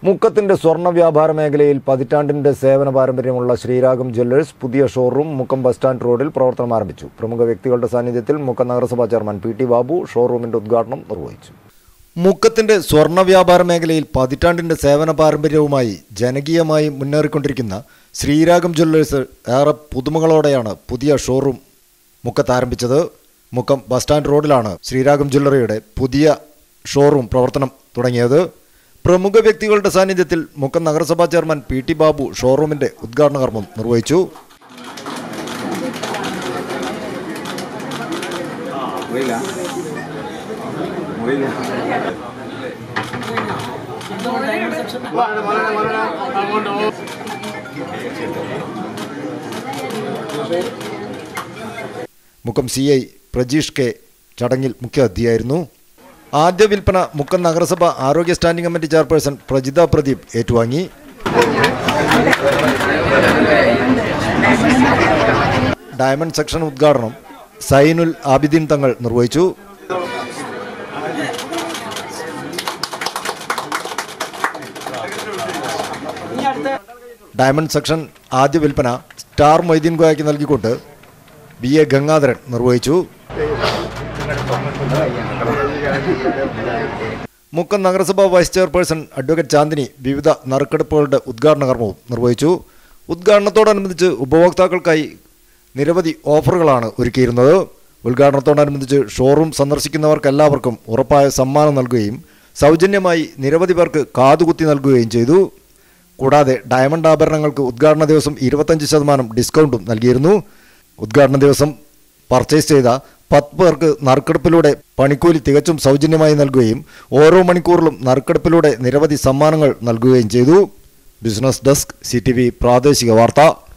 മുക്കത്തിന്റെ സ്വർണ്ണ വ്യാപാര മേഖലയിൽ പതിറ്റാണ്ടിന്റെ സേവന പാരമ്പര്യമുള്ള ശ്രീരാഗം ജ്വല്ലേഴ്സ് പുതിയ ഷോറൂം മുക്കം ബസ് സ്റ്റാൻഡ് റോഡിൽ പ്രവർത്തനം ആരംഭിച്ചു പ്രമുഖ വ്യക്തികളുടെ സാന്നിധ്യത്തിൽ മുക്കം നഗരസഭാ ചെയർമാൻ പി ടി ബാബു ഷോറൂമിന്റെ ഉദ്ഘാടനം നിർവഹിച്ചു മുക്കത്തിന്റെ സ്വർണ്ണ വ്യാപാര മേഖലയിൽ പതിറ്റാണ്ടിന്റെ സേവന പാരമ്പര്യവുമായി ജനകീയമായി മുന്നേറിക്കൊണ്ടിരിക്കുന്ന ശ്രീരാഗം ജ്വല്ലേഴ്സ് ഏറെ പുതുമകളോടെയാണ് പുതിയ ഷോറൂം മുക്കത്ത് ആരംഭിച്ചത് മുക്കം ബസ് സ്റ്റാൻഡ് റോഡിലാണ് ശ്രീരാഗം ജ്വല്ലറിയുടെ പുതിയ ഷോറൂം പ്രവർത്തനം തുടങ്ങിയത് പ്രമുഖ വ്യക്തികളുടെ സാന്നിധ്യത്തിൽ മുക്കം നഗരസഭാ ചെയർമാൻ പി ടി ബാബു ഷോറൂമിന്റെ ഉദ്ഘാടന കർമ്മം നിർവഹിച്ചു മുറിയില്ല മുറിയില്ല Mukkam C I Prajeesh K ചടങ്ങിൽ മുഖ്യ അതിഥിയായിരുന്നു ആദ്യ വിൽപ്പന മുക്കം നഗരസഭ ആരോഗ്യ standing committee chairperson Prajitha Pradeep ഏറ്റുവാങ്ങി ഡയമണ്ട് സെക്ഷൻ ഉദ്ഘാടനം സൈനുൽ ആബിദീൻ തങ്ങൾ നിർവഹിച്ചു ഡയമണ്ട് സെക്ഷൻ ആദ്യ വിൽപ്പന സ്റ്റാർ മൊയ്തീൻ ഗോയയ്ക്ക് നൽകിക്കൊണ്ട് ബി എ ഗംഗാധരൻ നിർവഹിച്ചു മുക്കം നഗരസഭാ വൈസ് ചെയർപേഴ്സൺ അഡ്വക്കേറ്റ് ചാന്ദിനി വിവിധ നറുക്കെടുപ്പുകളുടെ ഉദ്ഘാടന കർമ്മവും നിർവഹിച്ചു ഉദ്ഘാടനത്തോടനുബന്ധിച്ച് ഉപഭോക്താക്കൾക്കായി നിരവധി ഓഫറുകളാണ് ഒരുക്കിയിരുന്നത് ഉദ്ഘാടനത്തോടനുബന്ധിച്ച് ഷോറൂം സന്ദർശിക്കുന്നവർക്കെല്ലാവർക്കും ഉറപ്പായ സമ്മാനം നൽകുകയും സൗജന്യമായി നിരവധി പേർക്ക് കാതുകുത്തി നൽകുകയും ചെയ്തു കൂടാതെ ഡയമണ്ട് ആഭരണങ്ങൾക്ക് ഉദ്ഘാടന ദിവസം ഇരുപത്തഞ്ച് ശതമാനം ഡിസ്കൗണ്ടും നൽകിയിരുന്നു ഉദ്ഘാടന ദിവസം പർച്ചേസ് ചെയ്ത പത്ത് പേർക്ക് നറുക്കെടുപ്പിലൂടെ പണിക്കൂലി തികച്ചും സൗജന്യമായി നൽകുകയും ഓരോ മണിക്കൂറിലും നറുക്കെടുപ്പിലൂടെ നിരവധി സമ്മാനങ്ങൾ നൽകുകയും ചെയ്തു ബിസിനസ് ഡെസ്ക് സി പ്രാദേശിക വാർത്ത